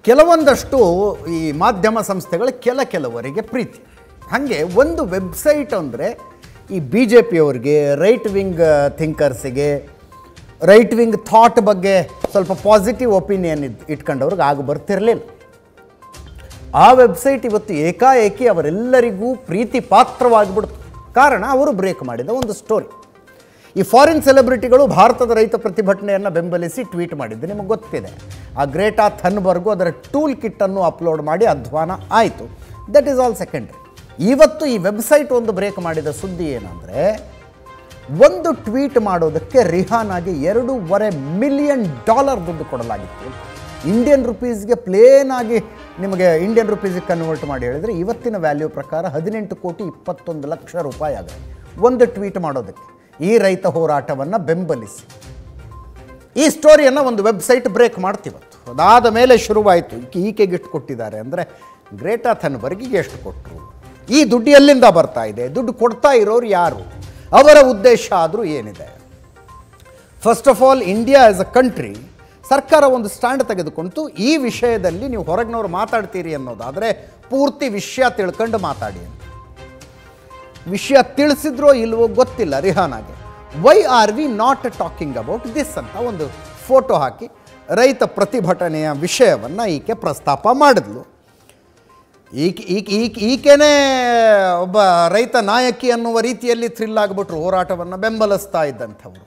ಕೆಲವೊಂದಷ್ಟು ಈ ಮಾಧ್ಯಮ ಸಂಸ್ಥೆಗಳು ಕೆಲ ಕೆಲವರಿಗೆ ಪ್ರೀತಿ ಹಾಗೆ ಒಂದು ವೆಬ್ಸೈಟ್ ಅಂದರೆ ಈ ಬಿ ಜೆ ಪಿಯವ್ರಿಗೆ ರೈಟ್ ವಿಂಗ್ ಥಿಂಕರ್ಸಿಗೆ ರೈಟ್ ವಿಂಗ್ ಥಾಟ್ ಬಗ್ಗೆ ಸ್ವಲ್ಪ ಪಾಸಿಟಿವ್ ಒಪಿನಿಯನ್ ಇದ್ ಇಟ್ಕೊಂಡವ್ರಿಗೆ ಆಗ ಬರ್ತಿರಲಿಲ್ಲ ಆ ವೆಬ್ಸೈಟ್ ಇವತ್ತು ಏಕಾಏಕಿ ಅವರೆಲ್ಲರಿಗೂ ಪ್ರೀತಿ ಪಾತ್ರವಾಗಿಬಿಡ್ತು ಕಾರಣ ಅವರು ಬ್ರೇಕ್ ಮಾಡಿದ ಒಂದು ಸ್ಟೋರಿ ಈ ಫಾರಿನ್ ಸೆಲೆಬ್ರಿಟಿಗಳು ಭಾರತದ ರೈತ ಪ್ರತಿಭಟನೆಯನ್ನು ಬೆಂಬಲಿಸಿ ಟ್ವೀಟ್ ಮಾಡಿದ್ದು ನಿಮಗೆ ಗೊತ್ತಿದೆ ಆ ಗ್ರೇಟಾ ಥನ್ಬರ್ಗು ಅದರ ಟೂಲ್ ಕಿಟ್ಟನ್ನು ಅಪ್ಲೋಡ್ ಮಾಡಿ ಅಧ್ವಾನ ಆಯಿತು ದಟ್ ಈಸ್ ಆಲ್ ಸೆಕೆಂಡ್ರಿ ಇವತ್ತು ಈ ವೆಬ್ಸೈಟ್ ಒಂದು ಬ್ರೇಕ್ ಮಾಡಿದ ಸುದ್ದಿ ಏನಂದರೆ ಒಂದು ಟ್ವೀಟ್ ಮಾಡೋದಕ್ಕೆ ರಿಹಾನಾಗೆ ಎರಡೂವರೆ ಮಿಲಿಯನ್ ಡಾಲರ್ ದುಡ್ಡು ಕೊಡಲಾಗಿತ್ತು ಇಂಡಿಯನ್ ರುಪೀಸ್ಗೆ ಪ್ಲೇನ್ ಆಗಿ ನಿಮಗೆ ಇಂಡಿಯನ್ ರುಪೀಸಿಗೆ ಕನ್ವರ್ಟ್ ಮಾಡಿ ಹೇಳಿದರೆ ಇವತ್ತಿನ ವ್ಯಾಲ್ಯೂ ಪ್ರಕಾರ ಹದಿನೆಂಟು ಕೋಟಿ ಇಪ್ಪತ್ತೊಂದು ಲಕ್ಷ ರೂಪಾಯಿ ಆಗುತ್ತೆ ಒಂದು ಟ್ವೀಟ್ ಮಾಡೋದಕ್ಕೆ ಈ ರೈತ ಹೋರಾಟವನ್ನು ಬೆಂಬಲಿಸಿ ಈ ಸ್ಟೋರಿಯನ್ನು ಒಂದು ವೆಬ್ಸೈಟ್ ಬ್ರೇಕ್ ಮಾಡ್ತೀವತ್ತು ಅದಾದ ಮೇಲೆ ಶುರುವಾಯಿತು ಈಕೆ ಈಕೆಗೆ ಎಷ್ಟು ಕೊಟ್ಟಿದ್ದಾರೆ ಅಂದರೆ ಗ್ರೇಟಾ ಥನ್ಬರ್ಗಿಗೆ ಎಷ್ಟು ಕೊಟ್ಟರು ಈ ದುಡ್ಡು ಎಲ್ಲಿಂದ ಬರ್ತಾ ಇದೆ ದುಡ್ಡು ಕೊಡ್ತಾ ಇರೋರು ಯಾರು ಅವರ ಉದ್ದೇಶ ಆದರೂ ಏನಿದೆ first of all India as a country ಸರ್ಕಾರ ಒಂದು ಸ್ಟ್ಯಾಂಡ್ ತೆಗೆದುಕೊಂತು ಈ ವಿಷಯದಲ್ಲಿ ನೀವು ಹೊರಗಿನವ್ರು ಮಾತಾಡ್ತೀರಿ ಅನ್ನೋದಾದರೆ ಪೂರ್ತಿ ವಿಷಯ ತಿಳ್ಕೊಂಡು ಮಾತಾಡಿ ಅಂತ ವಿಷಯ ತಿಳಿಸಿದ್ರೋ ಇಲ್ವೋ ಗೊತ್ತಿಲ್ಲ ರಿಹಾನಾಗೆ why are we not talking about this ಅಂತ ಒಂದು ಫೋಟೋ ಹಾಕಿ ರೈತ ಪ್ರತಿಭಟನೆಯ ವಿಷಯವನ್ನು ಈಕೆ ಪ್ರಸ್ತಾಪ ಮಾಡಿದ್ಲು ಈಕೆ ಈಕೆ ಈಕೆ ಈಕೆನೇ ಒಬ್ಬ ರೈತ ನಾಯಕಿ ಅನ್ನುವ ರೀತಿಯಲ್ಲಿ ಥ್ರಿಲ್ ಆಗಿಬಿಟ್ರು ಹೋರಾಟವನ್ನು ಬೆಂಬಲಿಸ್ತಾ ಇದ್ದಂಥವರು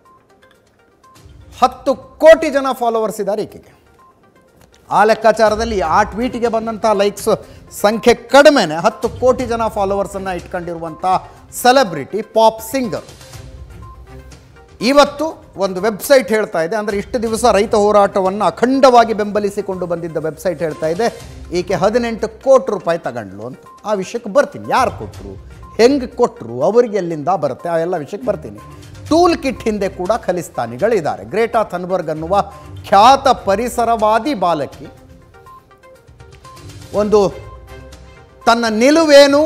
ಹತ್ತು ಕೋಟಿ ಜನ ಫಾಲೋವರ್ಸ್ ಇದ್ದಾರೆ ಈಕೆಗೆ ಆ ಲೆಕ್ಕಾಚಾರದಲ್ಲಿ ಆ ಟ್ವೀಟಿಗೆ ಬಂದಂಥ ಲೈಕ್ಸ್ ಸಂಖ್ಯೆ ಕಡಿಮೆನೆ ಹತ್ತು ಕೋಟಿ ಜನ ಫಾಲೋವರ್ಸನ್ನು ಇಟ್ಕೊಂಡಿರುವಂಥ ಸೆಲೆಬ್ರಿಟಿ ಪಾಪ್ ಸಿಂಗರ್ ಇವತ್ತು ಒಂದು ವೆಬ್ಸೈಟ್ ಹೇಳ್ತಾ ಇದೆ ಅಂದರೆ ಇಷ್ಟು ದಿವಸ ರೈತ ಹೋರಾಟವನ್ನು ಅಖಂಡವಾಗಿ ಬೆಂಬಲಿಸಿಕೊಂಡು ಬಂದಿದ್ದ ವೆಬ್ಸೈಟ್ ಹೇಳ್ತಾ ಇದೆ ಈಕೆ ಹದಿನೆಂಟು ಕೋಟಿ ರೂಪಾಯಿ ತಗೊಂಡ್ಲು ಅಂತ ಆ ವಿಷಯಕ್ಕೆ ಬರ್ತೀನಿ ಯಾರು ಕೊಟ್ಟರು ಹೆಂಗೆ ಕೊಟ್ಟರು ಅವರಿಗೆ ಎಲ್ಲಿಂದ ಬರುತ್ತೆ ಆ ಎಲ್ಲ ವಿಷಯಕ್ಕೆ ಬರ್ತೀನಿ ಟೂಲ್ ಕಿಟ್ ಹಿಂದೆ ಕೂಡ ಖಲಿಸ್ತಾನಿಗಳಿದ್ದಾರೆ ಗ್ರೇಟಾ ಥನ್ಬರ್ಗ್ ಅನ್ನುವ ಖ್ಯಾತ ಪರಿಸರವಾದಿ ಬಾಲಕಿ ಒಂದು ತನ್ನ ನಿಲುವೇನು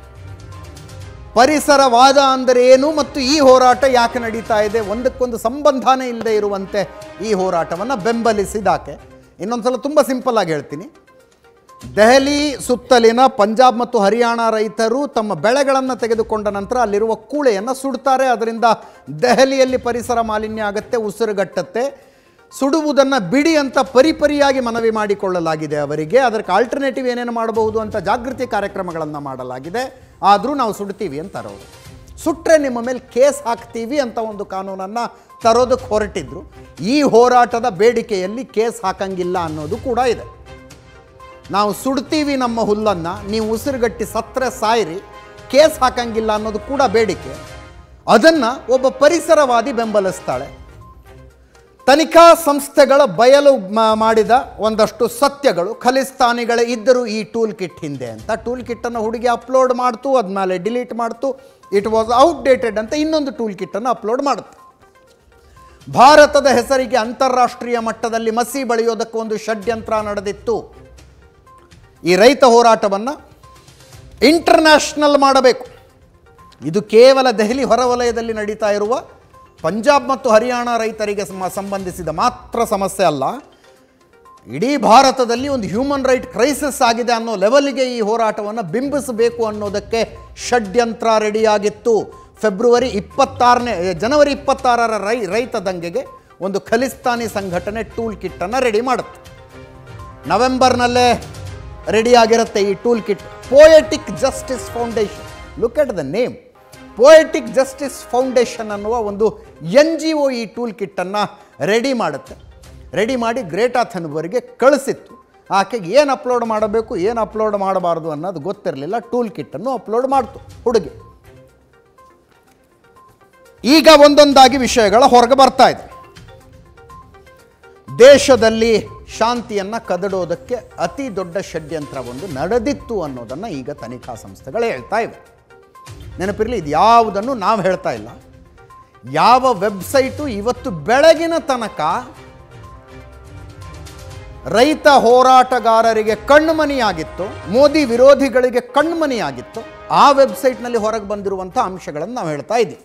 ಪರಿಸರವಾದ ಅಂದರೆ ಏನು ಮತ್ತು ಈ ಹೋರಾಟ ಯಾಕೆ ನಡೀತಾ ಇದೆ ಒಂದಕ್ಕೊಂದು ಸಂಬಂಧನೇ ಇಲ್ಲದೆ ಇರುವಂತೆ ಈ ಹೋರಾಟವನ್ನು ಬೆಂಬಲಿಸಿದಾಕೆ ಇನ್ನೊಂದು ಸಲ ತುಂಬ ಸಿಂಪಲ್ ಆಗಿ ಹೇಳ್ತೀನಿ ದೆಹಲಿ ಸುತ್ತಲಿನ ಪಂಜಾಬ್ ಮತ್ತು ಹರಿಯಾಣ ರೈತರು ತಮ್ಮ ಬೆಳೆಗಳನ್ನು ತೆಗೆದುಕೊಂಡ ನಂತರ ಅಲ್ಲಿರುವ ಕೂಳೆಯನ್ನು ಸುಡ್ತಾರೆ ಅದರಿಂದ ದೆಹಲಿಯಲ್ಲಿ ಪರಿಸರ ಮಾಲಿನ್ಯ ಆಗುತ್ತೆ ಉಸಿರುಗಟ್ಟತ್ತೆ ಸುಡುವುದನ್ನು ಬಿಡಿ ಅಂತ ಪರಿಪರಿಯಾಗಿ ಮನವಿ ಮಾಡಿಕೊಳ್ಳಲಾಗಿದೆ ಅವರಿಗೆ ಅದಕ್ಕೆ ಆಲ್ಟರ್ನೇಟಿವ್ ಏನೇನು ಮಾಡಬಹುದು ಅಂತ ಜಾಗೃತಿ ಕಾರ್ಯಕ್ರಮಗಳನ್ನು ಮಾಡಲಾಗಿದೆ ಆದರೂ ನಾವು ಸುಡ್ತೀವಿ ಅಂತಾರೆ ಅವರು ಸುಟ್ಟರೆ ನಿಮ್ಮ ಮೇಲೆ ಕೇಸ್ ಹಾಕ್ತೀವಿ ಅಂತ ಒಂದು ಕಾನೂನನ್ನು ತರೋದಕ್ಕೆ ಹೊರಟಿದ್ರು ಈ ಹೋರಾಟದ ಬೇಡಿಕೆಯಲ್ಲಿ ಕೇಸ್ ಹಾಕಂಗಿಲ್ಲ ಅನ್ನೋದು ಕೂಡ ಇದೆ ನಾವು ಸುಡ್ತೀವಿ ನಮ್ಮ ಹುಲ್ಲನ್ನು ನೀವು ಉಸಿರುಗಟ್ಟಿ ಸತ್ರೆ ಸಾಯಿರಿ ಕೇಸ್ ಹಾಕಂಗಿಲ್ಲ ಅನ್ನೋದು ಕೂಡ ಬೇಡಿಕೆ ಅದನ್ನು ಒಬ್ಬ ಪರಿಸರವಾದಿ ಬೆಂಬಲಿಸ್ತಾಳೆ ತನಿಖಾ ಸಂಸ್ಥೆಗಳ ಬಯಲು ಮ- ಮಾಡಿದ ಒಂದಷ್ಟು ಸತ್ಯಗಳು ಖಲಿಸ್ತಾನಿಗಳೇ ಇದ್ದರು ಈ ಟೂಲ್ ಕಿಟ್ ಹಿಂದೆ ಅಂತ ಟೂಲ್ ಕಿಟ್ಟನ್ನು ಹುಡುಗಿ ಅಪ್ಲೋಡ್ ಮಾಡ್ತು ಅದ್ಮೇಲೆ ಡಿಲೀಟ್ ಮಾಡ್ತು ಇಟ್ ವಾಸ್ ಔಟ್ಡೇಟೆಡ್ ಅಂತ ಇನ್ನೊಂದು ಟೂಲ್ ಕಿಟ್ಟನ್ನು ಅಪ್ಲೋಡ್ ಮಾಡುತ್ತೆ ಭಾರತದ ಹೆಸರಿಗೆ ಅಂತಾರಾಷ್ಟ್ರೀಯ ಮಟ್ಟದಲ್ಲಿ ಮಸಿ ಬಳಿಯೋದಕ್ಕೆ ಒಂದು ಷಡ್ಯಂತ್ರ ನಡೆದಿತ್ತು ಈ ರೈತ ಹೋರಾಟವನ್ನು ಇಂಟರ್ನ್ಯಾಷನಲ್ ಮಾಡಬೇಕು ಇದು ಕೇವಲ ದೆಹಲಿ ಹೊರವಲಯದಲ್ಲಿ ನಡೀತಾ ಇರುವ ಪಂಜಾಬ್ ಮತ್ತು ಹರಿಯಾಣ ರೈತರಿಗೆ ಸಮ ಸಂಬಂಧಿಸಿದ ಮಾತ್ರ ಸಮಸ್ಯೆ ಅಲ್ಲ ಇಡೀ ಭಾರತದಲ್ಲಿ ಒಂದು ಹ್ಯೂಮನ್ ರೈಟ್ ಕ್ರೈಸಿಸ್ ಆಗಿದೆ ಅನ್ನೋ ಲೆವೆಲ್ಗೆ ಈ ಹೋರಾಟವನ್ನು ಬಿಂಬಿಸಬೇಕು ಅನ್ನೋದಕ್ಕೆ ಷಡ್ಯಂತ್ರ ರೆಡಿಯಾಗಿತ್ತು ಫೆಬ್ರವರಿ ಇಪ್ಪತ್ತಾರನೇ ಜನವರಿ ಇಪ್ಪತ್ತಾರರ ರೈ ರೈತ ದಂಗೆಗೆ ಒಂದು ಖಲಿಸ್ತಾನಿ ಸಂಘಟನೆ ಟೂಲ್ ಕಿಟ್ಟನ್ನು ರೆಡಿ ಮಾಡುತ್ತೆ ನವೆಂಬರ್ನಲ್ಲೇ ರೆಡಿ ಆಗಿರುತ್ತೆ ಈ tool kit Poetic Justice Foundation look at the name Poetic Justice Foundation ಅನ್ನುವ ಒಂದು ಎನ್ ಜಿ ಒ ಈ ಟೂಲ್ ಕಿಟ್ಟನ್ನು ರೆಡಿ ಮಾಡುತ್ತೆ ರೆಡಿ ಮಾಡಿ ಗ್ರೇಟಾ ಥನ್ಬರ್ಗೆ ಕಳಿಸಿತ್ತು ಆಕೆಗೆ ಏನು ಅಪ್ಲೋಡ್ ಮಾಡಬೇಕು ಏನು ಅಪ್ಲೋಡ್ ಮಾಡಬಾರ್ದು ಅನ್ನೋದು ಗೊತ್ತಿರಲಿಲ್ಲ ಟೂಲ್ ಕಿಟ್ಟನ್ನು ಅಪ್ಲೋಡ್ ಮಾಡ್ತು ಹುಡುಗಿ ಈಗ ಒಂದೊಂದಾಗಿ ವಿಷಯಗಳ ಹೊರಗೆ ಬರ್ತಾ ಇದೆ ದೇಶದಲ್ಲಿ ಶಾಂತಿಯನ್ನು ಕದಡೋದಕ್ಕೆ ಅತಿ ದೊಡ್ಡ ಷಡ್ಯಂತ್ರ ಒಂದು ನಡೆದಿತ್ತು ಅನ್ನೋದನ್ನು ಈಗ ತನಿಖಾ ಸಂಸ್ಥೆಗಳು ಹೇಳ್ತಾ ಇವೆ ನೆನಪಿರಲಿ ಇದು ಯಾವುದನ್ನು ನಾವು ಹೇಳ್ತಾ ಇಲ್ಲ ಯಾವ ವೆಬ್ಸೈಟು ಇವತ್ತು ಬೆಳಗಿನ ತನಕ ರೈತ ಹೋರಾಟಗಾರರಿಗೆ ಕಣ್ಮನಿಯಾಗಿತ್ತು ಮೋದಿ ವಿರೋಧಿಗಳಿಗೆ ಕಣ್ಮನಿಯಾಗಿತ್ತು ಆ ವೆಬ್ಸೈಟ್ನಲ್ಲಿ ಹೊರಗೆ ಬಂದಿರುವಂಥ ಅಂಶಗಳನ್ನು ನಾವು ಹೇಳ್ತಾ ಇದ್ದೀವಿ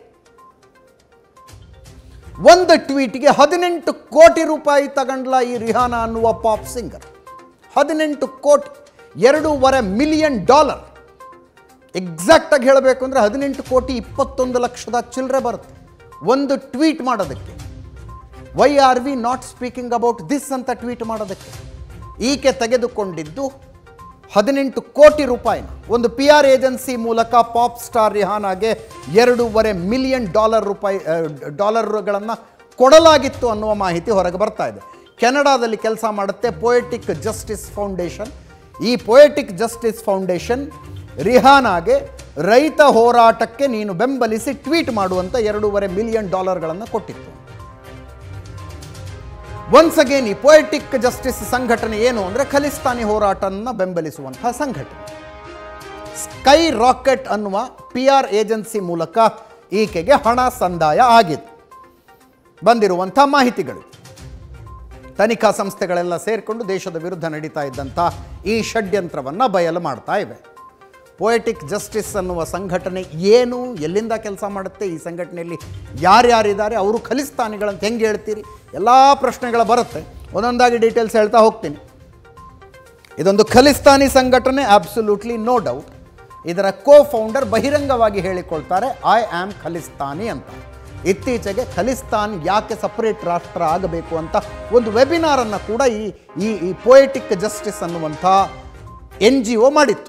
ಒಂದು ಟ್ವೀಟ್ಗೆ ಹದಿನೆಂಟು ಕೋಟಿ ರೂಪಾಯಿ ತಗೊಂಡ್ಲ ಈ ರಿಹಾನ ಅನ್ನುವ ಪಾಪ್ ಸಿಂಗರ್ ಹದಿನೆಂಟು ಕೋಟಿ ಎರಡೂವರೆ ಮಿಲಿಯನ್ ಡಾಲರ್ ಎಕ್ಸಾಕ್ಟಾಗಿ ಹೇಳಬೇಕು ಅಂದರೆ ಹದಿನೆಂಟು ಕೋಟಿ ಇಪ್ಪತ್ತೊಂದು ಲಕ್ಷದ ಚಿಲ್ಲರೆ ಬರುತ್ತೆ ಒಂದು ಟ್ವೀಟ್ ಮಾಡೋದಕ್ಕೆ why are we not speaking about this ಅಂತ ಟ್ವೀಟ್ ಮಾಡೋದಕ್ಕೆ ಈಕೆ ತೆಗೆದುಕೊಂಡಿದ್ದು ಹದಿನೆಂಟು ಕೋಟಿ ರೂಪಾಯಿನ ಒಂದು ಪಿ ಆರ್ ಏಜೆನ್ಸಿ ಮೂಲಕ ಪಾಪ್ ಸ್ಟಾರ್ ರಿಹಾನಾಗೆ ಎರಡೂವರೆ ಮಿಲಿಯನ್ ಡಾಲರ್ ರೂಪಾಯಿ ಆ, ಡಾಲರ್ಗಳನ್ನು ಕೊಡಲಾಗಿತ್ತು ಅನ್ನುವ ಮಾಹಿತಿ ಹೊರಗೆ ಬರ್ತಾ ಇದೆ ಕೆನಡಾದಲ್ಲಿ ಕೆಲಸ ಮಾಡುತ್ತೆ ಪೊಯೆಟಿಕ್ ಜಸ್ಟಿಸ್ ಫೌಂಡೇಶನ್ ಈ ಪೊಯೆಟಿಕ್ ಜಸ್ಟಿಸ್ ಫೌಂಡೇಶನ್ ರಿಹಾನಾಗೆ ರೈತ ಹೋರಾಟಕ್ಕೆ ನೀನು ಬೆಂಬಲಿಸಿ ಟ್ವೀಟ್ ಮಾಡುವಂಥ ಎರಡೂವರೆ ಮಿಲಿಯನ್ ಡಾಲರ್ಗಳನ್ನು ಕೊಟ್ಟಿತ್ತು ಒನ್ಸ್ ಅಗೇನ್ ಈ ಪೊಯೆಟಿಕ್ ಜಸ್ಟಿಸ್ ಸಂಘಟನೆ ಏನು ಅಂದರೆ ಖಲಿಸ್ತಾನಿ ಹೋರಾಟವನ್ನು ಬೆಂಬಲಿಸುವಂತಹ ಸಂಘಟನೆ ಸ್ಕೈ ರಾಕೆಟ್ ಅನ್ನುವ ಪಿ ಆರ್ ಏಜೆನ್ಸಿ ಮೂಲಕ ಈಕೆಗೆ ಹಣ ಸಂದಾಯ ಆಗಿದೆ ಬಂದಿರುವಂಥ ಮಾಹಿತಿಗಳು ತನಿಖಾ ಸಂಸ್ಥೆಗಳೆಲ್ಲ ಸೇರಿಕೊಂಡು ದೇಶದ ವಿರುದ್ಧ ನಡೀತಾ ಇದ್ದಂಥ ಈ ಷಡ್ಯಂತ್ರವನ್ನು ಬಯಲು ಮಾಡ್ತಾ ಇವೆ ಪೊಯೆಟಿಕ್ ಜಸ್ಟಿಸ್ ಅನ್ನುವ ಸಂಘಟನೆ ಏನು ಎಲ್ಲಿಂದ ಕೆಲಸ ಮಾಡುತ್ತೆ ಈ ಸಂಘಟನೆಯಲ್ಲಿ ಯಾರ್ಯಾರಿದ್ದಾರೆ ಅವರು ಖಲಿಸ್ತಾನಿಗಳಂತ ಹೆಂಗೆ ಹೇಳ್ತೀರಿ ಎಲ್ಲ ಪ್ರಶ್ನೆಗಳು ಬರುತ್ತೆ ಒಂದೊಂದಾಗಿ ಡೀಟೇಲ್ಸ್ ಹೇಳ್ತಾ ಹೋಗ್ತೀನಿ ಇದೊಂದು ಖಲಿಸ್ತಾನಿ ಸಂಘಟನೆ ಅಬ್ಸಲ್ಯೂಟ್ಲಿ ನೋ ಡೌಟ್ ಇದರ ಕೋ ಫೌಂಡರ್ ಬಹಿರಂಗವಾಗಿ ಹೇಳಿಕೊಳ್ತಾರೆ ಐ ಆಮ್ ಖಲಿಸ್ತಾನಿ ಅಂತ ಇತ್ತೀಚೆಗೆ ಖಲಿಸ್ತಾನ್ ಯಾಕೆ ಸಪರೇಟ್ ರಾಷ್ಟ್ರ ಆಗಬೇಕು ಅಂತ ಒಂದು ವೆಬಿನಾರನ್ನು ಕೂಡ ಈ ಈ ಈ ಪೊಯೆಟಿಕ್ ಜಸ್ಟಿಸ್ ಅನ್ನುವಂಥ ಎನ್ ಜಿ ಒ ಮಾಡಿತ್ತು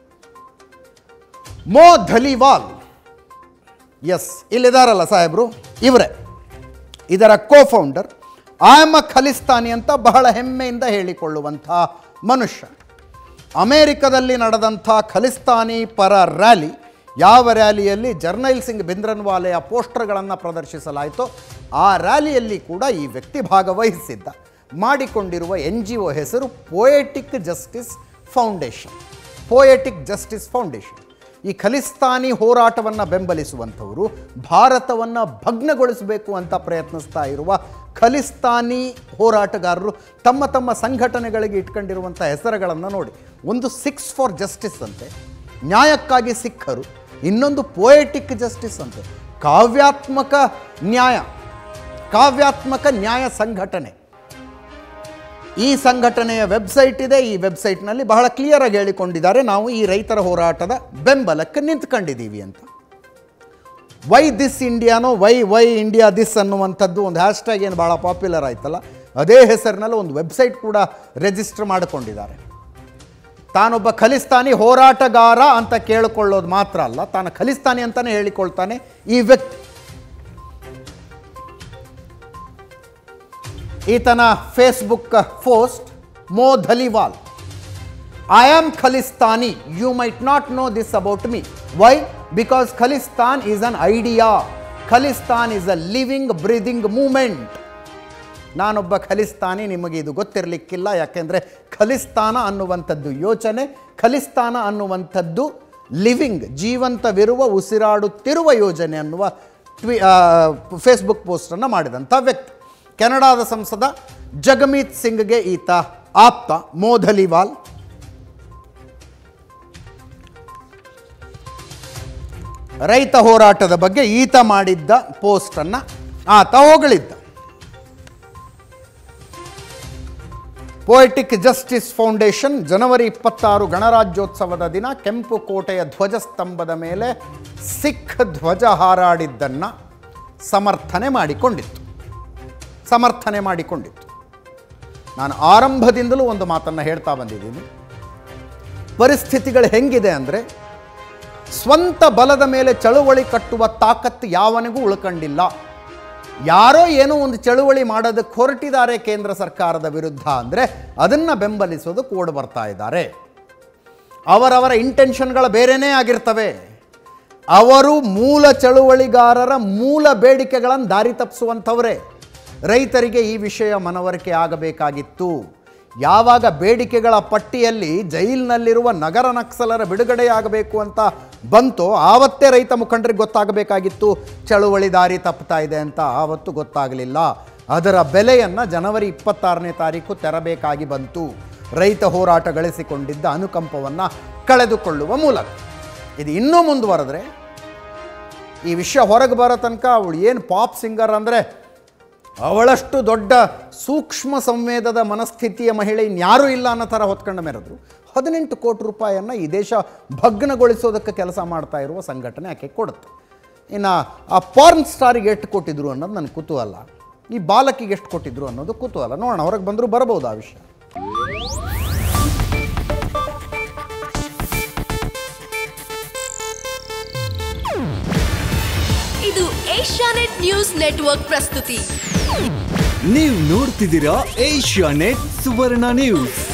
ಮೋ ಧಲಿವಾಲ್ ಎಸ್ ಇಲ್ಲಿದಾರಲ್ಲ ಸಾಹೇಬರು ಇವರೇ ಇದರ co founder am a Khalistani ಅಂತ ಬಹಳ ಹೆಮ್ಮೆಯಿಂದ ಹೇಳಿಕೊಳ್ಳುವಂಥ ಮನುಷ್ಯ ಅಮೇರಿಕದಲ್ಲಿ ನಡೆದಂಥ ಖಲಿಸ್ತಾನಿ ಪರ ರ್ಯಾಲಿ ಯಾವ ರ್ಯಾಲಿಯಲ್ಲಿ ಜರ್ನೈಲ್ ಸಿಂಗ್ ಬಿಂದ್ರನ್ವಾಲೆಯ ಪೋಸ್ಟರ್ಗಳನ್ನು ಪ್ರದರ್ಶಿಸಲಾಯಿತೋ ಆ ರ್ಯಾಲಿಯಲ್ಲಿ ಕೂಡ ಈ ವ್ಯಕ್ತಿ ಭಾಗವಹಿಸಿದ್ದ ಮಾಡಿಕೊಂಡಿರುವ ಎನ್ ಜಿ ಒ ಹೆಸರು Poetic Justice Foundation Poetic Justice Foundation ಈ ಖಲಿಸ್ತಾನಿ ಹೋರಾಟವನ್ನು ಬೆಂಬಲಿಸುವಂಥವರು ಭಾರತವನ್ನು ಭಗ್ನಗೊಳಿಸಬೇಕು ಅಂತ ಪ್ರಯತ್ನಿಸ್ತಾ ಇರುವ ಖಲಿಸ್ತಾನಿ ಹೋರಾಟಗಾರರು ತಮ್ಮ ತಮ್ಮ ಸಂಘಟನೆಗಳಿಗೆ ಇಟ್ಕೊಂಡಿರುವಂಥ ಹೆಸರುಗಳನ್ನು ನೋಡಿ ಒಂದು ಸಿಕ್ಸ್ ಫಾರ್ ಜಸ್ಟಿಸ್ ಅಂತೆ ನ್ಯಾಯಕ್ಕಾಗಿ ಸಿಖ್ಖರು ಇನ್ನೊಂದು ಪೋಯೆಟಿಕ್ ಜಸ್ಟಿಸ್ ಅಂತೆ ಕಾವ್ಯಾತ್ಮಕ ನ್ಯಾಯ ಕಾವ್ಯಾತ್ಮಕ ನ್ಯಾಯ ಸಂಘಟನೆ ಈ ಸಂಘಟನೆಯ ವೆಬ್ಸೈಟ್ ಇದೆ ಈ ವೆಬ್ಸೈಟ್ನಲ್ಲಿ ಬಹಳ ಕ್ಲಿಯರ್ ಆಗಿ ಹೇಳಿಕೊಂಡಿದ್ದಾರೆ ನಾವು ಈ ರೈತರ ಹೋರಾಟದ ಬೆಂಬಲಕ್ಕೆ ನಿಂತ್ಕೊಂಡಿದ್ದೀವಿ ಅಂತ ವೈ ದಿಸ್ ಇಂಡಿಯಾನೋ ವೈ ವೈ ಇಂಡಿಯಾ ದಿಸ್ ಅನ್ನುವಂಥದ್ದು ಒಂದು ಹ್ಯಾಶ್ಟ್ಯಾಗ್ ಏನು ಭಾಳ ಪಾಪ್ಯುಲರ್ ಆಯ್ತಲ್ಲ ಅದೇ ಹೆಸರಿನಲ್ಲಿ ಒಂದು ವೆಬ್ಸೈಟ್ ಕೂಡ ರಿಜಿಸ್ಟರ್ ಮಾಡಿಕೊಂಡಿದ್ದಾರೆ ತಾನೊಬ್ಬ ಖಲಿಸ್ತಾನಿ ಹೋರಾಟಗಾರ ಅಂತ ಕೇಳಿಕೊಳ್ಳೋದು ಮಾತ್ರ ಅಲ್ಲ ತಾನು ಖಲಿಸ್ತಾನಿ ಅಂತಲೇ ಹೇಳಿಕೊಳ್ತಾನೆ ಈ ವ್ಯಕ್ತಿ ಈತನ Facebook post Mo Dhaliwal I am Khalistani you might not know this about me why because Khalistan is an idea Khalistan is a living breathing movement ನಾನೊಬ್ಬ ಖಲಿಸ್ತಾನಿ ನಿಮಗೆ ಇದು ಗೊತ್ತಿರಲಿಕ್ಕಿಲ್ಲ ಯಾಕೆಂದರೆ ಖಲಿಸ್ತಾನ ಅನ್ನುವಂಥದ್ದು ಯೋಚನೆ ಖಲಿಸ್ತಾನ ಅನ್ನುವಂಥದ್ದು ಲಿವಿಂಗ್ ಜೀವಂತವಿರುವ ಉಸಿರಾಡುತ್ತಿರುವ ಯೋಜನೆ ಅನ್ನುವ ಟ್ವಿ ಫೇಸ್ಬುಕ್ ಪೋಸ್ಟನ್ನು ಮಾಡಿದಂಥ ವ್ಯಕ್ತಿ ಕೆನಡಾದ ಸಂಸದ ಜಗಮೀತ್ ಸಿಂಗ್ಗೆ ಈತ ಆಪ್ತ ಮೋಧಲಿವಾಲ್ ರೈತ ಹೋರಾಟದ ಬಗ್ಗೆ ಈತ ಮಾಡಿದ್ದ ಪೋಸ್ಟನ್ನು ಆತ ಹೊಗಳಿದ್ದ ಪೊಯೆಟಿಕ್ ಜಸ್ಟಿಸ್ ಫೌಂಡೇಶನ್ ಜನವರಿ ಇಪ್ಪತ್ತಾರು ಗಣರಾಜ್ಯೋತ್ಸವದ ದಿನ ಕೆಂಪು ಕೋಟೆಯ ಧ್ವಜಸ್ತಂಭದ ಮೇಲೆ ಸಿಖ್ ಧ್ವಜ ಹಾರಾಡಿದ್ದನ್ನು ಸಮರ್ಥನೆ ಮಾಡಿಕೊಂಡಿತ್ತು ಸಮರ್ಥನೆ ಮಾಡಿಕೊಂಡಿತ್ತು ನಾನು ಆರಂಭದಿಂದಲೂ ಒಂದು ಮಾತನ್ನು ಹೇಳ್ತಾ ಬಂದಿದ್ದೀನಿ ಪರಿಸ್ಥಿತಿಗಳು ಹೆಂಗಿದೆ ಅಂದರೆ ಸ್ವಂತ ಬಲದ ಮೇಲೆ ಚಳುವಳಿ ಕಟ್ಟುವ ತಾಕತ್ತು ಯಾವನಿಗೂ ಉಳ್ಕೊಂಡಿಲ್ಲ ಯಾರೋ ಏನೋ ಒಂದು ಚಳುವಳಿ ಮಾಡೋದಕ್ಕೆ ಹೊರಟಿದ್ದಾರೆ ಕೇಂದ್ರ ಸರ್ಕಾರದ ವಿರುದ್ಧ ಅಂದರೆ ಅದನ್ನು ಬೆಂಬಲಿಸೋದು ಕೂಡ ಬರ್ತಾ ಇದ್ದಾರೆ ಅವರವರ ಇಂಟೆನ್ಷನ್ಗಳು ಬೇರೆಯೇ ಆಗಿರ್ತವೆ ಅವರು ಮೂಲ ಚಳುವಳಿಗಾರರ ಮೂಲ ಬೇಡಿಕೆಗಳನ್ನು ದಾರಿ ತಪ್ಪಿಸುವಂಥವರೇ ರೈತರಿಗೆ ಈ ವಿಷಯ ಮನವರಿಕೆ ಆಗಬೇಕಾಗಿತ್ತು ಯಾವಾಗ ಬೇಡಿಕೆಗಳ ಪಟ್ಟಿಯಲ್ಲಿ ಜೈಲಿನಲ್ಲಿರುವ ನಗರ ನಕ್ಸಲರ ಬಿಡುಗಡೆಯಾಗಬೇಕು ಅಂತ ಬಂತೋ ಆವತ್ತೇ ರೈತ ಮುಖಂಡರಿಗೆ ಗೊತ್ತಾಗಬೇಕಾಗಿತ್ತು ಚಳುವಳಿ ದಾರಿ ತಪ್ಪುತ್ತಾ ಇದೆ ಅಂತ ಆವತ್ತು ಗೊತ್ತಾಗಲಿಲ್ಲ ಅದರ ಬೆಲೆಯನ್ನು ಜನವರಿ ಇಪ್ಪತ್ತಾರನೇ ತಾರೀಕು ತೆರಬೇಕಾಗಿ ಬಂತು ರೈತ ಹೋರಾಟ ಗಳಿಸಿಕೊಂಡಿದ್ದ ಅನುಕಂಪವನ್ನು ಕಳೆದುಕೊಳ್ಳುವ ಮೂಲಕ ಇದು ಇನ್ನೂ ಮುಂದುವರೆದ್ರೆ ಈ ವಿಷಯ ಹೊರಗೆ ಬರೋ ತನಕ ಅವಳು ಏನು ಪಾಪ್ ಸಿಂಗರ್ ಅಂದರೆ ಅವಳಷ್ಟು ದೊಡ್ಡ ಸೂಕ್ಷ್ಮ ಸಂವೇದದ ಮನಸ್ಥಿತಿಯ ಮಹಿಳೆ ಇನ್ಯಾರೂ ಇಲ್ಲ ಅನ್ನೋ ಥರ ಹೊತ್ಕೊಂಡು ಮೆರೆದ್ರು ಹದಿನೆಂಟು ಕೋಟಿ ರೂಪಾಯಿಯನ್ನು ಈ ದೇಶ ಭಗ್ನಗೊಳಿಸೋದಕ್ಕೆ ಕೆಲಸ ಮಾಡ್ತಾ ಇರುವ ಸಂಘಟನೆ ಆಕೆ ಕೊಡುತ್ತೆ ಇನ್ನು ಆ ಪಾರ್ನ್ ಸ್ಟಾರಿಗೆ ಎಷ್ಟು ಕೊಟ್ಟಿದ್ರು ಅನ್ನೋದು ನನ್ನ ಕುತೂಹಲ ಈ ಬಾಲಕಿಗೆ ಎಷ್ಟು ಕೊಟ್ಟಿದ್ರು ಅನ್ನೋದು ಕುತೂಹಲ ನೋಡೋಣ ಹೊರಗೆ ಬಂದರೂ ಬರಬಹುದು ಆ ವಿಷಯ ಇದು ಏಷ್ಯಾನೆಟ್ ನ್ಯೂಸ್ ನೆಟ್ವರ್ಕ್ ಪ್ರಸ್ತುತಿ ನೀವು ನೋಡ್ತಿದ್ದೀರಾ ಏಷ್ಯಾ ನೆಟ್ ಸುವರ್ಣ ನ್ಯೂಸ್